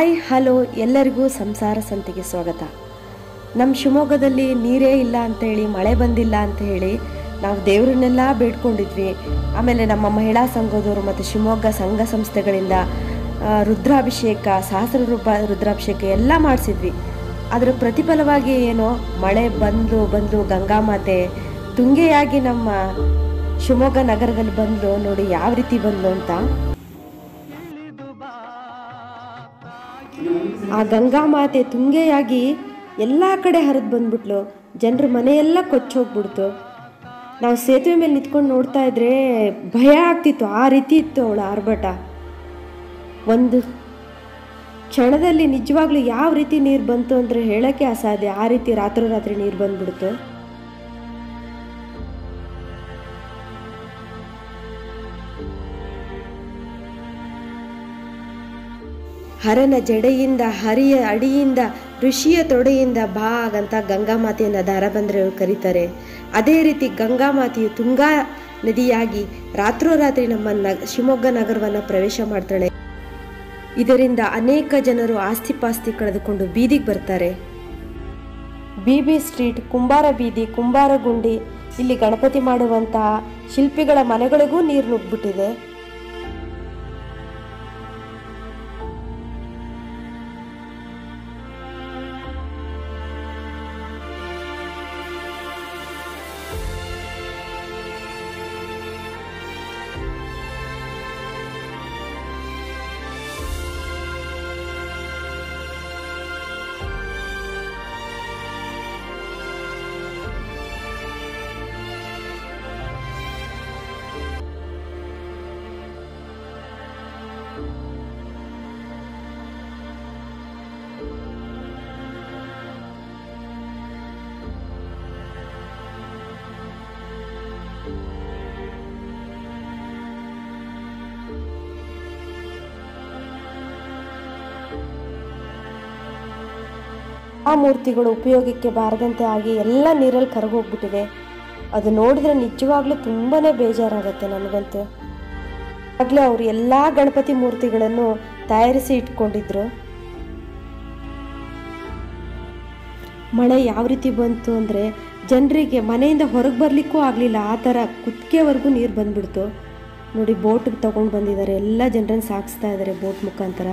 hi hello ಎಲ್ಲರಿಗೂ ಸಂಸಾರ ಸಂತಿಗೆ ಸ್ವಾಗತ ನಮ್ಮ ಶಿವಮೊಗ್ಗದಲ್ಲಿ ನೀರೇ ಇಲ್ಲ ಅಂತ ಹೇಳಿ ಮಳೆ ಬಂದಿಲ್ಲ ಅಂತ ಹೇಳಿ ನಾವು ದೇವರನ್ನೆಲ್ಲ ಬೇಡ್ಕೊಂಡಿದ್ವಿ ಆಮೇಲೆ ನಮ್ಮ ಮಹಿಳಾ ಸಂಘದವರು ಮತ್ತು ಶಿವಮೊಗ್ಗ ಸಂಘ ಸಂಸ್ಥೆಗಳಿಂದ ಆ, ರುದ್ರಾಭಿಷೇಕ ಸಹಸ್ರ ರೂಪ ರುದ್ರಾಭಿಷೇಕ ಎಲ್ಲ ಮಾಡಿಸಿದ್ವಿ ಅದರ ಪ್ರತಿಫಲವಾಗಿ ಏನೋ ಮಳೆ ಬಂದು ಬಂದು ಗಂಗಾಮಾತೆ ತುಂಗೆಯಾಗಿ ನಮ್ಮ ಶಿವಮೊಗ್ಗ ನಗರದಲ್ಲಿ ಬಂದು ನೋಡಿ ಯಾವ ರೀತಿ ಬಂದು ಅಂತ ಆ ಗಂಗಾಮಾತೆ ತುಂಗೆಯಾಗಿ ಎಲ್ಲ ಕಡೆ ಹರಿದು ಬಂದ್ಬಿಟ್ಲು ಜನರ ಮನೆಯೆಲ್ಲ ಕೊಚ್ಚೋಗ್ಬಿಡ್ತು ನಾವು ಸೇತುವೆ ಮೇಲೆ ನಿಂತ್ಕೊಂಡು ನೋಡ್ತಾ ಇದ್ರೆ ಭಯ ಆಗ್ತಿತ್ತು ಆ ರೀತಿ ಇತ್ತು ಅವಳ ಆರ್ಭಟ ಒಂದು ಕ್ಷಣದಲ್ಲಿ ನಿಜವಾಗ್ಲೂ ಯಾವ ರೀತಿ ನೀರು ಬಂತು ಅಂದರೆ ಹೇಳೋಕ್ಕೆ ಅಸಾಧ್ಯ ಆ ರೀತಿ ರಾತ್ರೋರಾತ್ರಿ ನೀರು ಬಂದ್ಬಿಡ್ತು ಹರನ ಜಡೆಯಿಂದ ಹರಿಯ ಅಡಿಯಿಂದ ಋಷಿಯ ತೊಡೆಯಿಂದ ಬಾ ಅಂತ ಗಂಗಾಮಾತೆಯನ್ನು ದಾರಬಂದ್ರೆಯವರು ಕರೀತಾರೆ ಅದೇ ರೀತಿ ಗಂಗಾಮಾತೆಯು ತುಂಗಾ ನದಿಯಾಗಿ ರಾತ್ರೋರಾತ್ರಿ ನಮ್ಮ ನಗ ಶಿವಮೊಗ್ಗ ನಗರವನ್ನು ಪ್ರವೇಶ ಮಾಡ್ತಾಳೆ ಇದರಿಂದ ಅನೇಕ ಜನರು ಆಸ್ತಿ ಪಾಸ್ತಿ ಕಳೆದುಕೊಂಡು ಬೀದಿಗೆ ಬರ್ತಾರೆ ಬಿ ಬಿ ಸ್ಟ್ರೀಟ್ ಕುಂಬಾರ ಬೀದಿ ಕುಂಬಾರ ಗುಂಡಿ ಇಲ್ಲಿ ಗಣಪತಿ ಮಾಡುವಂತಹ ಶಿಲ್ಪಿಗಳ ಮನೆಗಳಿಗೂ ನೀರು ನುಗ್ಬಿಟ್ಟಿದೆ ಆ ಮೂರ್ತಿಗಳು ಉಪಯೋಗಕ್ಕೆ ಬಾರದಂತೆ ಆಗಿ ಎಲ್ಲ ನೀರಲ್ಲಿ ಕರಗೋಗ್ಬಿಟ್ಟಿದೆ ಅದು ನೋಡಿದ್ರೆ ನಿಜವಾಗ್ಲೂ ತುಂಬಾನೇ ಬೇಜಾರಾಗತ್ತೆ ನನಗಂತೂ ಆಗಲೇ ಅವರು ಎಲ್ಲ ಗಣಪತಿ ಮೂರ್ತಿಗಳನ್ನು ತಯಾರಿಸಿ ಇಟ್ಕೊಂಡಿದ್ರು ಮಳೆ ಯಾವ ರೀತಿ ಬಂತು ಅಂದರೆ ಜನರಿಗೆ ಮನೆಯಿಂದ ಹೊರಗೆ ಬರಲಿಕ್ಕೂ ಆಗಲಿಲ್ಲ ಆ ಥರ ಕುತ್ತಿಗೆವರೆಗೂ ನೀರು ಬಂದ್ಬಿಡ್ತು ನೋಡಿ ಬೋಟ್ ತಗೊಂಡು ಬಂದಿದ್ದಾರೆ ಎಲ್ಲ ಜನರನ್ನು ಸಾಗಿಸ್ತಾ ಇದ್ದಾರೆ ಬೋಟ್ ಮುಖಾಂತರ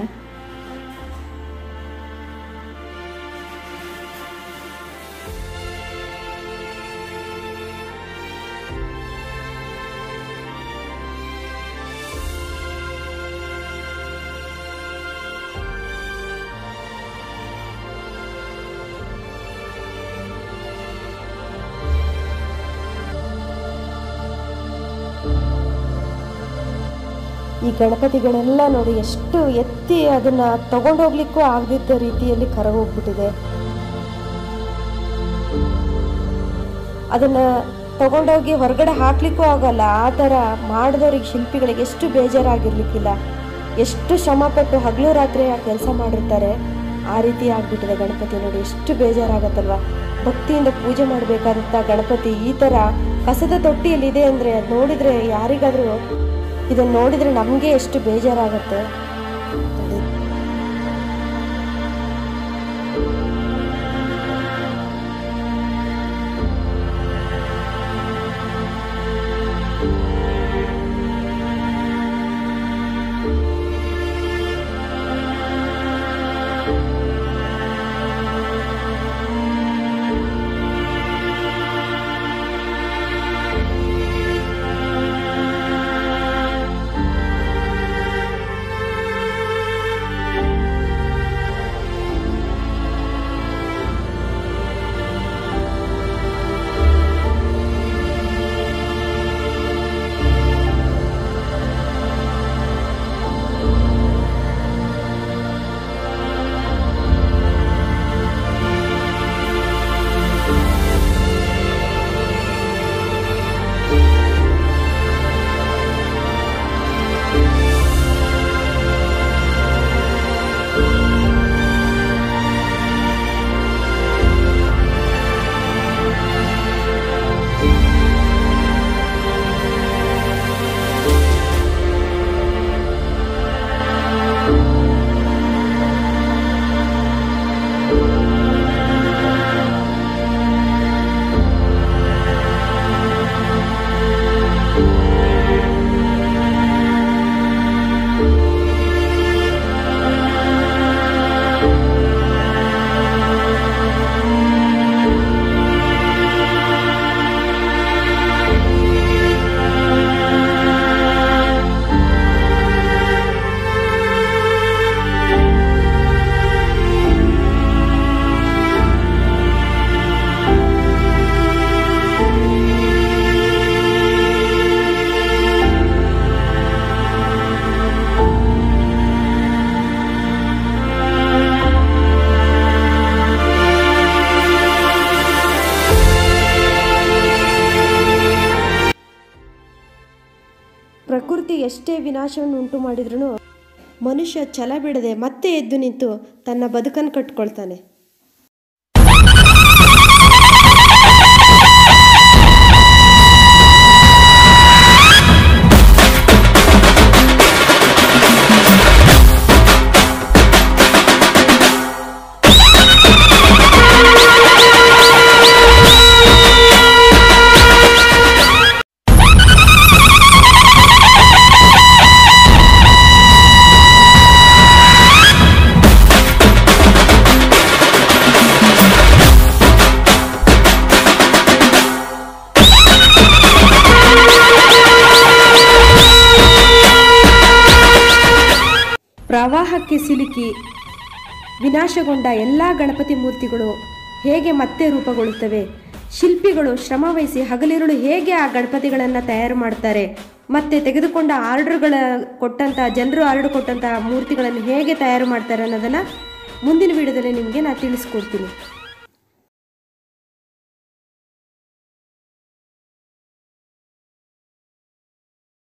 ಈ ಗಣಪತಿಗಳೆಲ್ಲ ನೋಡಿ ಎಷ್ಟು ಎತ್ತಿ ಅದನ್ನ ತಗೊಂಡೋಗ್ಲಿಕ್ಕೂ ಆಗದಿದ್ದ ರೀತಿಯಲ್ಲಿ ಕರಗೋಗ್ಬಿಟ್ಟಿದೆ ಅದನ್ನ ತಗೊಂಡೋಗಿ ಹೊರಗಡೆ ಹಾಕ್ಲಿಕ್ಕೂ ಆಗಲ್ಲ ಆ ಥರ ಮಾಡಿದವ್ರಿಗೆ ಶಿಲ್ಪಿಗಳಿಗೆ ಎಷ್ಟು ಬೇಜಾರಾಗಿರ್ಲಿಕ್ಕಿಲ್ಲ ಎಷ್ಟು ಶ್ರಮಪಟ್ಟು ಹಗಲು ರಾತ್ರಿ ಆ ಕೆಲಸ ಮಾಡಿರ್ತಾರೆ ಆ ರೀತಿ ಆಗ್ಬಿಟ್ಟಿದೆ ಗಣಪತಿ ನೋಡಿ ಎಷ್ಟು ಬೇಜಾರಾಗತ್ತಲ್ವಾ ಭಕ್ತಿಯಿಂದ ಪೂಜೆ ಮಾಡಬೇಕಾದಂಥ ಗಣಪತಿ ಈ ಥರ ಕಸದ ತೊಟ್ಟಿಯಲ್ಲಿದೆ ಅಂದರೆ ಅದು ನೋಡಿದರೆ ಯಾರಿಗಾದರೂ ಇದನ್ನು ನೋಡಿದರೆ ನಮಗೆ ಎಷ್ಟು ಬೇಜಾರಾಗತ್ತೆ ಪ್ರಕೃತಿ ಎಷ್ಟೇ ವಿನಾಶವನ್ನು ಉಂಟು ಮಾಡಿದ್ರೂ ಮನುಷ್ಯ ಛಲ ಬಿಡದೆ ಮತ್ತೆ ಎದ್ದು ನಿಂತು ತನ್ನ ಬದುಕನ್ನು ಕಟ್ಕೊಳ್ತಾನೆ ಪ್ರವಾಹಕ್ಕೆ ಸಿಲುಕಿ ವಿನಾಶಗೊಂಡ ಎಲ್ಲ ಗಣಪತಿ ಮೂರ್ತಿಗಳು ಹೇಗೆ ಮತ್ತೆ ರೂಪುಗೊಳ್ಳುತ್ತವೆ ಶಿಲ್ಪಿಗಳು ಶ್ರಮವಹಿಸಿ ಹಗಲಿರುಳು ಹೇಗೆ ಆ ಗಣಪತಿಗಳನ್ನು ತಯಾರು ಮಾಡ್ತಾರೆ ಮತ್ತೆ ತೆಗೆದುಕೊಂಡ ಆರ್ಡರ್ಗಳ ಕೊಟ್ಟಂಥ ಜನರು ಆರ್ಡರ್ ಕೊಟ್ಟಂಥ ಮೂರ್ತಿಗಳನ್ನು ಹೇಗೆ ತಯಾರು ಮಾಡ್ತಾರೆ ಅನ್ನೋದನ್ನು ಮುಂದಿನ ವಿಡಿಯೋದಲ್ಲಿ ನಿಮಗೆ ನಾನು ತಿಳಿಸ್ಕೊಡ್ತೀನಿ